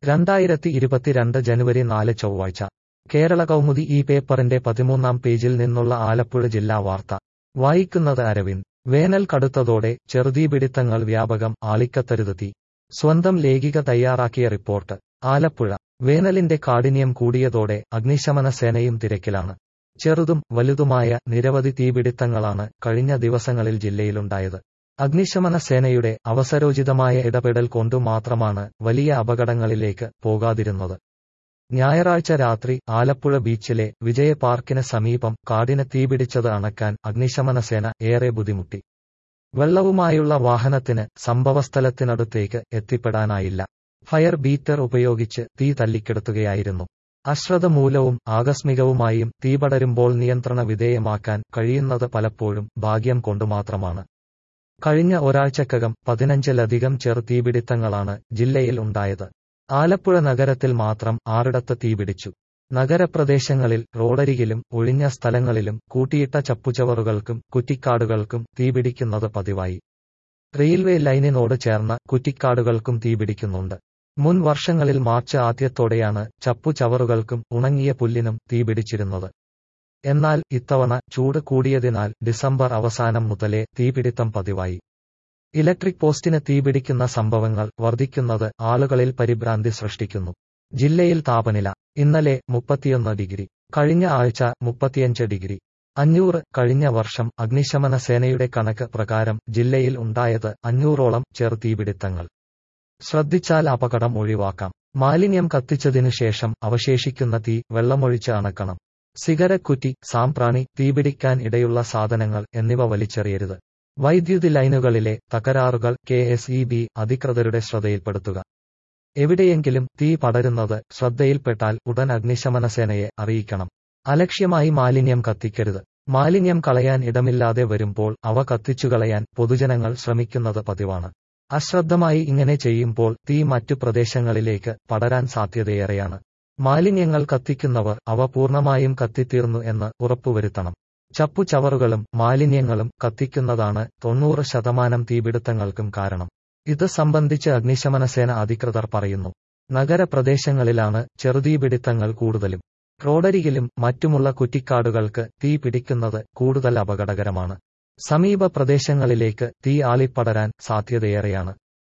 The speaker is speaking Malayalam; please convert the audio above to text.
രണ്ടായിരത്തി ഇരുപത്തിരണ്ട് ജനുവരി നാല് ചൊവ്വാഴ്ച കേരള കൗമുദി ഈ പേപ്പറിന്റെ പതിമൂന്നാം പേജിൽ നിന്നുള്ള ആലപ്പുഴ ജില്ലാ വാർത്ത വായിക്കുന്നത് അരവിന്ദ് വേനൽ കടുത്തതോടെ ചെറുതീപിടിത്തങ്ങൾ വ്യാപകം ആളിക്കത്തരുത് തീ സ്വന്തം ലേഖിക തയ്യാറാക്കിയ റിപ്പോർട്ട് ആലപ്പുഴ വേനലിന്റെ കാഠിന്യം കൂടിയതോടെ അഗ്നിശമന സേനയും തിരക്കിലാണ് ചെറുതും വലുതുമായ നിരവധി തീപിടിത്തങ്ങളാണ് കഴിഞ്ഞ ദിവസങ്ങളിൽ ജില്ലയിലുണ്ടായത് അഗ്നിശമന സേനയുടെ അവസരോചിതമായ ഇടപെടൽ കൊണ്ടു മാത്രമാണ് വലിയ അപകടങ്ങളിലേക്ക് പോകാതിരുന്നത് ഞായറാഴ്ച രാത്രി ആലപ്പുഴ ബീച്ചിലെ വിജയ പാർക്കിന് സമീപം കാടിന് തീപിടിച്ചത് അണക്കാൻ അഗ്നിശമന സേന ഏറെ ബുദ്ധിമുട്ടി വെള്ളവുമായുള്ള വാഹനത്തിന് സംഭവസ്ഥലത്തിനടുത്തേക്ക് എത്തിപ്പെടാനായില്ല ഫയർ ബീറ്റർ ഉപയോഗിച്ച് തീ തല്ലിക്കെടുത്തുകയായിരുന്നു അശ്രദ്ധ മൂലവും ആകസ്മികവുമായും തീപടരുമ്പോൾ നിയന്ത്രണ വിധേയമാക്കാൻ കഴിയുന്നത് പലപ്പോഴും ഭാഗ്യം കൊണ്ടുമാത്രമാണ് കഴിഞ്ഞ ഒരാഴ്ചക്കകം പതിനഞ്ചിലധികം ചെറു തീപിടിത്തങ്ങളാണ് ജില്ലയിൽ ഉണ്ടായത് ആലപ്പുഴ നഗരത്തിൽ മാത്രം ആറിടത്ത് തീപിടിച്ചു നഗരപ്രദേശങ്ങളിൽ റോഡരികിലും ഒഴിഞ്ഞ സ്ഥലങ്ങളിലും കൂട്ടിയിട്ട ചപ്പുചവറുകൾക്കും കുറ്റിക്കാടുകൾക്കും തീപിടിക്കുന്നത് പതിവായി റെയിൽവേ ലൈനിനോട് ചേർന്ന കുറ്റിക്കാടുകൾക്കും തീപിടിക്കുന്നുണ്ട് മുൻ വർഷങ്ങളിൽ മാർച്ച് ആദ്യത്തോടെയാണ് ചപ്പുചവറുകൾക്കും ഉണങ്ങിയ പുല്ലിനും തീപിടിച്ചിരുന്നത് എന്നാൽ ഇത്തവണ ചൂട് കൂടിയതിനാൽ ഡിസംബർ അവസാനം മുതലേ തീപിടിത്തം പതിവായി ഇലക്ട്രിക് പോസ്റ്റിന് തീപിടിക്കുന്ന സംഭവങ്ങൾ വർദ്ധിക്കുന്നത് ആളുകളിൽ പരിഭ്രാന്തി സൃഷ്ടിക്കുന്നു ജില്ലയിൽ താപനില ഇന്നലെ മുപ്പത്തിയൊന്ന് ഡിഗ്രി കഴിഞ്ഞ ആഴ്ച മുപ്പത്തിയഞ്ച് ഡിഗ്രി അഞ്ഞൂറ് കഴിഞ്ഞ വർഷം അഗ്നിശമന സേനയുടെ കണക്ക് പ്രകാരം ജില്ലയിൽ ഉണ്ടായത് അഞ്ഞൂറോളം ചെറു തീപിടിത്തങ്ങൾ ശ്രദ്ധിച്ചാൽ അപകടം ഒഴിവാക്കാം മാലിന്യം കത്തിച്ചതിനു ശേഷം അവശേഷിക്കുന്ന തീ വെള്ളമൊഴിച്ച് അണക്കണം സിഗരക്കുറ്റി സാമ്പ്രാണി തീപിടിക്കാൻ ഇടയുള്ള സാധനങ്ങൾ എന്നിവ വലിച്ചെറിയരുത് വൈദ്യുതി ലൈനുകളിലെ തകരാറുകൾ കെ എസ് ഇ ബി അധികൃതരുടെ ശ്രദ്ധയിൽപ്പെടുത്തുക എവിടെയെങ്കിലും തീ പടരുന്നത് ശ്രദ്ധയിൽപ്പെട്ടാൽ ഉടൻ അഗ്നിശമന സേനയെ അറിയിക്കണം അലക്ഷ്യമായി മാലിന്യം കത്തിക്കരുത് മാലിന്യം കളയാൻ ഇടമില്ലാതെ വരുമ്പോൾ അവ കത്തിച്ചുകളയാൻ പൊതുജനങ്ങൾ ശ്രമിക്കുന്നത് പതിവാണ് അശ്രദ്ധമായി ഇങ്ങനെ ചെയ്യുമ്പോൾ തീ മറ്റു പ്രദേശങ്ങളിലേക്ക് പടരാൻ സാധ്യതയേറെയാണ് മാലിന്യങ്ങൾ കത്തിക്കുന്നവർ അവ പൂർണ്ണമായും കത്തിത്തീർന്നു എന്ന് ഉറപ്പുവരുത്തണം ചപ്പുചവറുകളും മാലിന്യങ്ങളും കത്തിക്കുന്നതാണ് തൊണ്ണൂറ് ശതമാനം തീപിടുത്തങ്ങൾക്കും കാരണം ഇത് സംബന്ധിച്ച് അഗ്നിശമന സേന അധികൃതർ പറയുന്നു നഗരപ്രദേശങ്ങളിലാണ് ചെറുതീപിടുത്തങ്ങൾ കൂടുതലും റോഡരികിലും മറ്റുമുള്ള കുറ്റിക്കാടുകൾക്ക് തീ പിടിക്കുന്നത് കൂടുതൽ അപകടകരമാണ് സമീപ പ്രദേശങ്ങളിലേക്ക് തീ ആളിപ്പടരാൻ സാധ്യതയേറെയാണ്